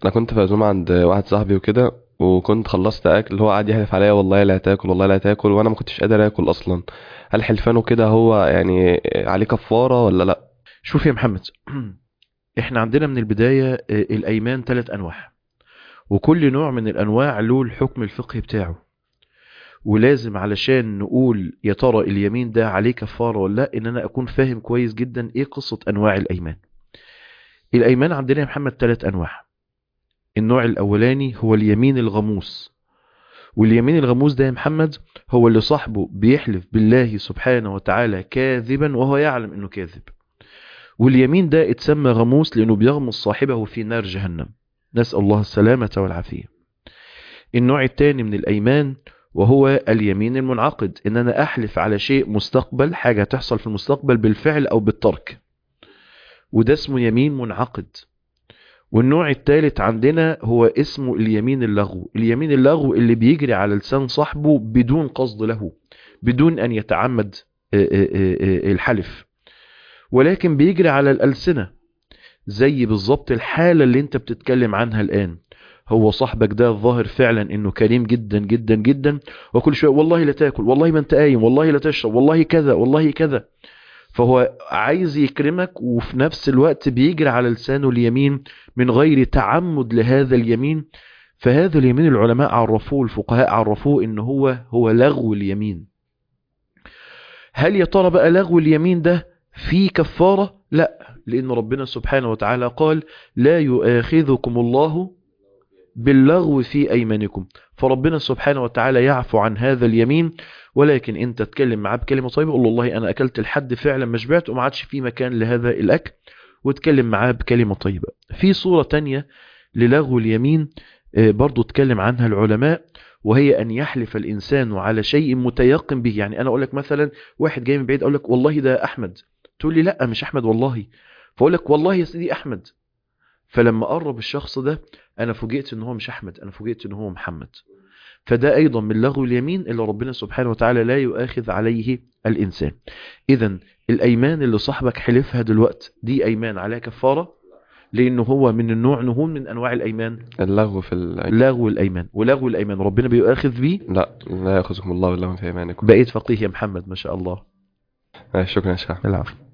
انا كنت في عزومه عند واحد صاحبي وكده وكنت خلصت اكل اللي هو قعد يحلف عليا والله لا هتاكل والله لا هتاكل وانا ما كنتش قادر اكل اصلا هل حلفانه كده هو يعني عليه كفاره ولا لا شوف يا محمد احنا عندنا من البداية آه، الأيمان ثلاث أنواع وكل نوع من الأنواع له الحكم الفقهي بتاعه ولازم علشان نقول يا ترى اليمين ده عليه كفارة ولا لا إن أنا أكون فاهم كويس جدا إيه قصة أنواع الأيمان الأيمان عندنا يا محمد ثلاث أنواع النوع الأولاني هو اليمين الغموس واليمين الغموس ده يا محمد هو اللي صاحبه بيحلف بالله سبحانه وتعالى كاذبا وهو يعلم انه كاذب واليمين ده اتسمى غموس لانه بيغمس صاحبه في نار جهنم نسأل الله السلامة والعافية النوع الثاني من الأيمان وهو اليمين المنعقد ان انا احلف على شيء مستقبل حاجة تحصل في المستقبل بالفعل او بالترك وده اسمه يمين منعقد والنوع الثالث عندنا هو اسمه اليمين اللغو اليمين اللغو اللي بيجري على لسان صاحبه بدون قصد له بدون ان يتعمد آه، آه، آه، الحلف ولكن بيجري على الألسنة زي بالظبط الحالة اللي انت بتتكلم عنها الآن هو صاحبك ده الظاهر فعلا انه كريم جدا جدا جدا وكل شوية والله لا تاكل والله ما انت قايم والله لا تشرب والله كذا والله كذا فهو عايز يكرمك وفي نفس الوقت بيجري على لسانه اليمين من غير تعمد لهذا اليمين فهذا اليمين العلماء عرفوه الفقهاء عرفوه ان هو هو لغو اليمين هل يا ترى بقى لغو اليمين ده في كفارة لا لان ربنا سبحانه وتعالى قال لا يؤاخذكم الله باللغو في ايمانكم فربنا سبحانه وتعالى يعفو عن هذا اليمين ولكن انت تتكلم معاه بكلمه طيبه قول له والله انا اكلت لحد فعلا ما شبعت وما عادش في مكان لهذا الاكل واتكلم معاه بكلمه طيبه في صوره تانية للغو اليمين آه، برضو اتكلم عنها العلماء وهي ان يحلف الانسان على شيء متيقن به يعني انا اقول لك مثلا واحد جاي من بعيد اقول لك والله ده احمد تقول لي لا مش احمد والله فاقول لك والله يا سيدي احمد فلما قرب الشخص ده انا فوجئت ان هو مش احمد انا فوجئت ان هو محمد فده ايضا من لغو اليمين اللي ربنا سبحانه وتعالى لا يؤاخذ عليه الانسان اذا الايمان اللي صاحبك حلفها دلوقت دي ايمان عليها كفاره لانه هو من النوع نهون من انواع الايمان اللغو في ال... لغو الايمان ولغو الايمان ربنا بيؤاخذ بيه لا لا ياخذكم الله بالله في ايمانكم بقيت فقيه يا محمد ما شاء الله آه، شكرا يا شيخ العفو